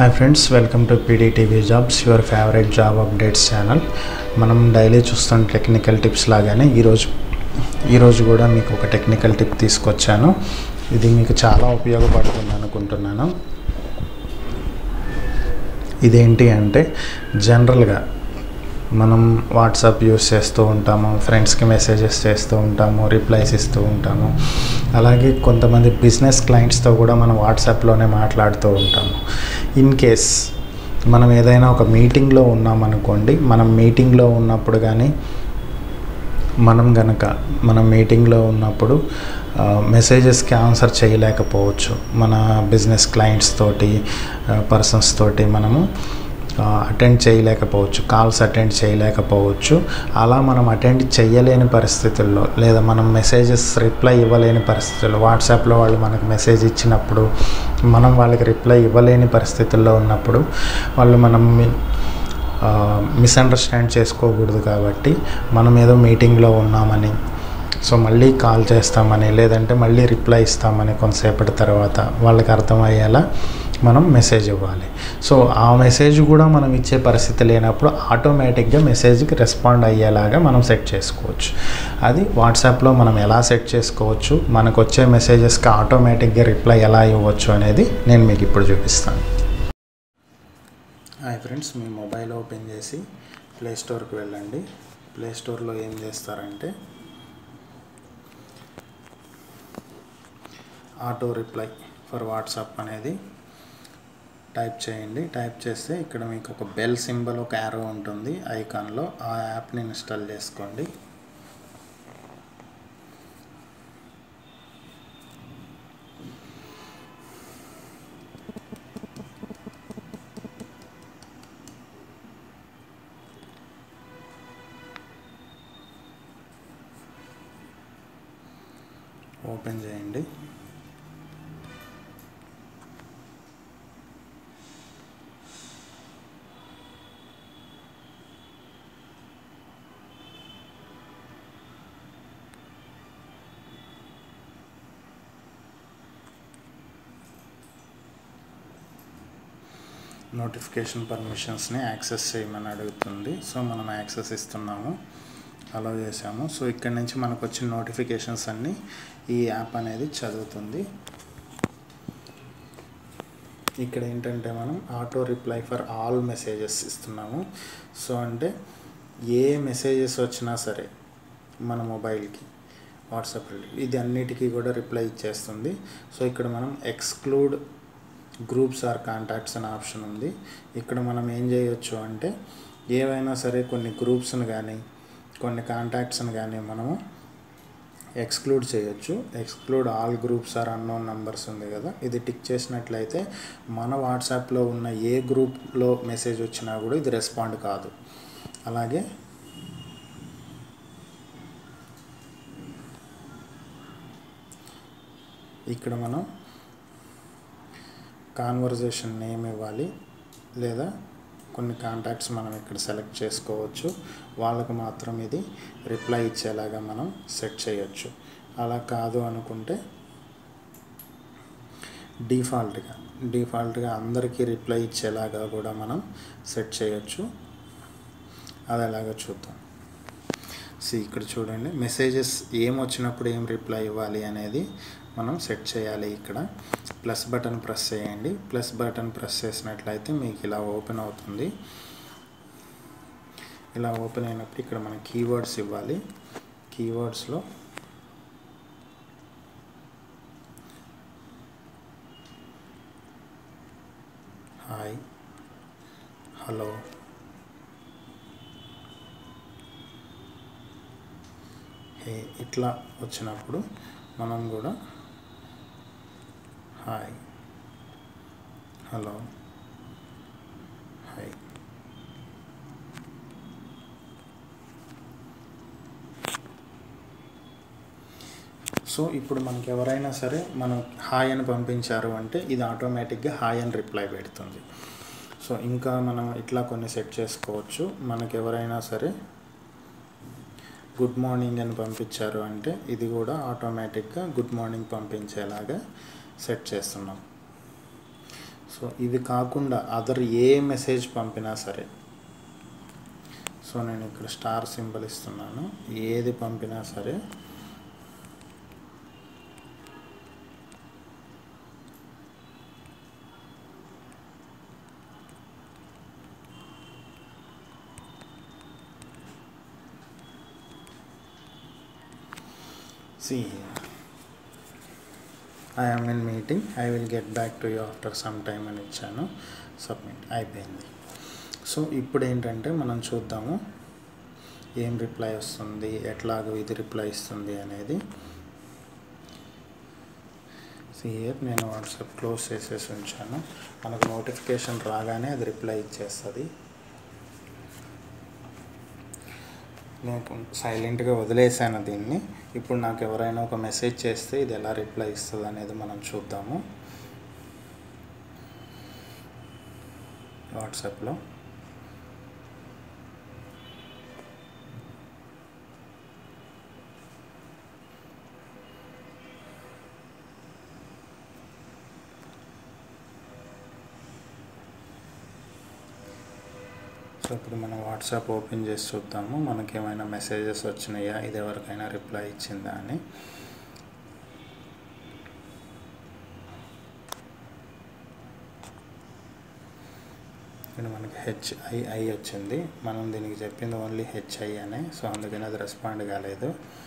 hi friends welcome to PDTV jobs your favourite job updates channel మనం daily చూస్తున్న technical tips లాగానే ఈరోజు ఈరోజు కూడా మీకు ఒక టెక్నికల్ టిప్ తీసుకొచ్చాను ఇది మీకు చాలా ఉపయోగపడుతుంది అనుకుంటున్నాను ఇదేంటి అంటే జనరల్గా మనం వాట్సాప్ యూస్ చేస్తూ ఉంటాము ఫ్రెండ్స్కి మెసేజెస్ చేస్తూ ఉంటాము రిప్లైస్ ఇస్తూ ఉంటాము అలాగే కొంతమంది బిజినెస్ క్లయింట్స్తో కూడా మనం వాట్సాప్లోనే మాట్లాడుతూ ఉంటాము ఇన్ కేస్ మనం ఏదైనా ఒక మీటింగ్లో ఉన్నామనుకోండి మనం మీటింగ్లో ఉన్నప్పుడు కానీ మనం గనక మనం మీటింగ్లో ఉన్నప్పుడు మెసేజెస్కి ఆన్సర్ చేయలేకపోవచ్చు మన బిజినెస్ క్లయింట్స్ తోటి పర్సన్స్ తోటి మనము అటెండ్ చేయలేకపోవచ్చు కాల్స్ అటెండ్ చేయలేకపోవచ్చు అలా మనం అటెండ్ చేయలేని పరిస్థితుల్లో లేదా మనం మెసేజెస్ రిప్లై ఇవ్వలేని పరిస్థితుల్లో వాట్సాప్లో వాళ్ళు మనకు మెసేజ్ ఇచ్చినప్పుడు మనం వాళ్ళకి రిప్లై ఇవ్వలేని పరిస్థితుల్లో ఉన్నప్పుడు వాళ్ళు మనం మిస్అండర్స్టాండ్ చేసుకోకూడదు కాబట్టి మనం ఏదో మీటింగ్లో ఉన్నామని సో మళ్ళీ కాల్ చేస్తామని లేదంటే మళ్ళీ రిప్లై ఇస్తామని కొంతసేపటి తర్వాత వాళ్ళకి అర్థమయ్యేలా మనం మెసేజ్ ఇవ్వాలి సో ఆ మెసేజ్ కూడా మనం ఇచ్చే పరిస్థితి లేనప్పుడు ఆటోమేటిక్గా మెసేజ్కి రెస్పాండ్ అయ్యేలాగా మనం సెట్ చేసుకోవచ్చు అది వాట్సాప్లో మనం ఎలా సెట్ చేసుకోవచ్చు మనకు వచ్చే మెసేజెస్కి ఆటోమేటిక్గా రిప్లై ఎలా ఇవ్వచ్చు అనేది నేను మీకు ఇప్పుడు చూపిస్తాను హాయ్ ఫ్రెండ్స్ మీ మొబైల్ ఓపెన్ చేసి ప్లే స్టోర్కి వెళ్ళండి ప్లే స్టోర్లో ఏం చేస్తారంటే ఆటో రిప్లై ఫర్ వాట్సాప్ అనేది టైప్ చేయండి టైప్ చేస్తే ఇక్కడ మీకు ఒక బెల్ సింబల్ ఒక యారో ఉంటుంది ఐకాన్లో ఆ యాప్ని ఇన్స్టాల్ చేసుకోండి ఓపెన్ చేయండి నోటిఫికేషన్ పర్మిషన్స్ని యాక్సెస్ చేయమని అడుగుతుంది సో మనం యాక్సెస్ ఇస్తున్నాము అలా చేసాము సో ఇక్కడ నుంచి మనకు వచ్చిన నోటిఫికేషన్స్ అన్నీ ఈ యాప్ అనేది చదువుతుంది ఇక్కడ ఏంటంటే మనం auto reply for all messages ఇస్తున్నాము సో అంటే ఏ మెసేజెస్ వచ్చినా సరే మన మొబైల్కి వాట్సాప్ ఇది అన్నిటికీ కూడా రిప్లై ఇచ్చేస్తుంది సో ఇక్కడ మనం ఎక్స్క్లూడ్ గ్రూప్స్ ఆర్ కాంటాక్ట్స్ అనే ఆప్షన్ ఉంది ఇక్కడ మనం ఏం చేయొచ్చు అంటే ఏవైనా సరే కొన్ని గ్రూప్స్ని కానీ కొన్ని కాంటాక్ట్స్ని కానీ మనము ఎక్స్క్లూడ్ చేయొచ్చు exclude all groups or unknown numbers ఉంది కదా ఇది టిక్ చేసినట్లయితే మన వాట్సాప్లో ఉన్న ఏ గ్రూప్లో మెసేజ్ వచ్చినా కూడా ఇది రెస్పాండ్ కాదు అలాగే ఇక్కడ మనం కాన్వర్జేషన్ నేమ్ ఇవ్వాలి లేదా కొన్ని కాంటాక్ట్స్ మనం ఇక్కడ సెలెక్ట్ చేసుకోవచ్చు వాళ్ళకు మాత్రం ఇది రిప్లై ఇచ్చేలాగా మనం సెట్ చేయొచ్చు అలా కాదు అనుకుంటే డిఫాల్ట్గా డిఫాల్ట్గా అందరికీ రిప్లై ఇచ్చేలాగా కూడా మనం సెట్ చేయొచ్చు అది ఎలాగో చూద్దాం సి ఇక్కడ చూడండి మెసేజెస్ ఏం వచ్చినప్పుడు ఏం రిప్లై ఇవ్వాలి అనేది మనం సెట్ చేయాలి ఇక్కడ ప్లస్ బటన్ ప్రెస్ చేయండి ప్లస్ బటన్ ప్రెస్ చేసినట్లయితే మీకు ఇలా ఓపెన్ అవుతుంది ఇలా ఓపెన్ అయినప్పుడు ఇక్కడ మనం కీవర్డ్స్ ఇవ్వాలి కీవర్డ్స్లో హాయ్ హలో హే ఇట్లా వచ్చినప్పుడు మనం కూడా హాయ్ హలో హాయ్ సో ఇప్పుడు మనకి ఎవరైనా సరే మనం హాయ్ అని పంపించారు అంటే ఇది ఆటోమేటిక్గా హాయ్ అని రిప్లై పెడుతుంది సో ఇంకా మనం ఇట్లా కొన్ని సెట్ చేసుకోవచ్చు మనకి ఎవరైనా సరే గుడ్ మార్నింగ్ అని పంపించారు అంటే ఇది కూడా ఆటోమేటిక్గా గుడ్ మార్నింగ్ పంపించేలాగా సెట్ చేస్తున్నాం సో ఇవి కాకుండా అదర్ ఏ మెసేజ్ పంపినా సరే సో నేను ఇక్కడ స్టార్ సింబల్ ఇస్తున్నాను ఏది పంపినా సరే see I am in meeting I will get back to you after some time అని ఇచ్చాను సబ్మిట్ అయిపోయింది సో ఇప్పుడు ఏంటంటే మనం చూద్దాము ఏం రిప్లై వస్తుంది ఎట్లాగో ఇది రిప్లై ఇస్తుంది అనేది సియర్ నేను వాట్సాప్ క్లోజ్ చేసేసి ఉంచాను మనకు నోటిఫికేషన్ రాగానే అది రిప్లై ఇచ్చేస్తుంది నేను సైలెంట్గా వదిలేసాను దీన్ని ఇప్పుడు నాకు ఎవరైనా ఒక మెసేజ్ చేస్తే ఇది ఎలా రిప్లై ఇస్తుంది అనేది మనం చూద్దాము వాట్సాప్లో సో ఇప్పుడు మనం వాట్సాప్ ఓపెన్ చేసి చూద్దాము మనకి ఏమైనా మెసేజెస్ వచ్చినాయా ఇది ఎవరికైనా రిప్లై ఇచ్చిందా అని ఇక్కడ మనకి హెచ్ఐఐ వచ్చింది మనం దీనికి చెప్పింది ఓన్లీ హెచ్ఐ అనే సో అందుకని అది రెస్పాండ్ కాలేదు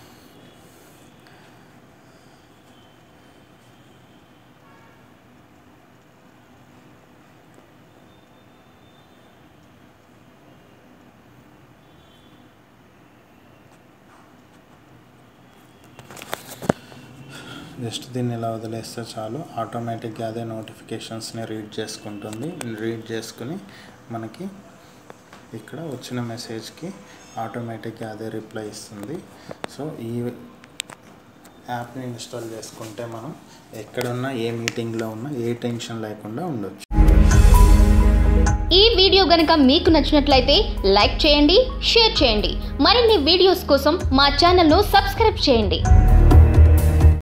జస్ట్ దీన్ని ఇలా వదిలేస్తే చాలు ఆటోమేటిక్గా అదే నోటిఫికేషన్స్ని రీడ్ చేసుకుంటుంది రీడ్ చేసుకుని మనకి ఇక్కడ వచ్చిన మెసేజ్కి ఆటోమేటిక్గా అదే రిప్లై ఇస్తుంది సో ఈ యాప్ని ఇన్స్టాల్ చేసుకుంటే మనం ఎక్కడున్నా ఏ మీటింగ్లో ఉన్నా ఏ టెన్షన్ లేకుండా ఉండొచ్చు ఈ వీడియో గనుక మీకు నచ్చినట్లయితే లైక్ చేయండి షేర్ చేయండి మరిన్ని వీడియోస్ కోసం మా ఛానల్ను సబ్స్క్రైబ్ చేయండి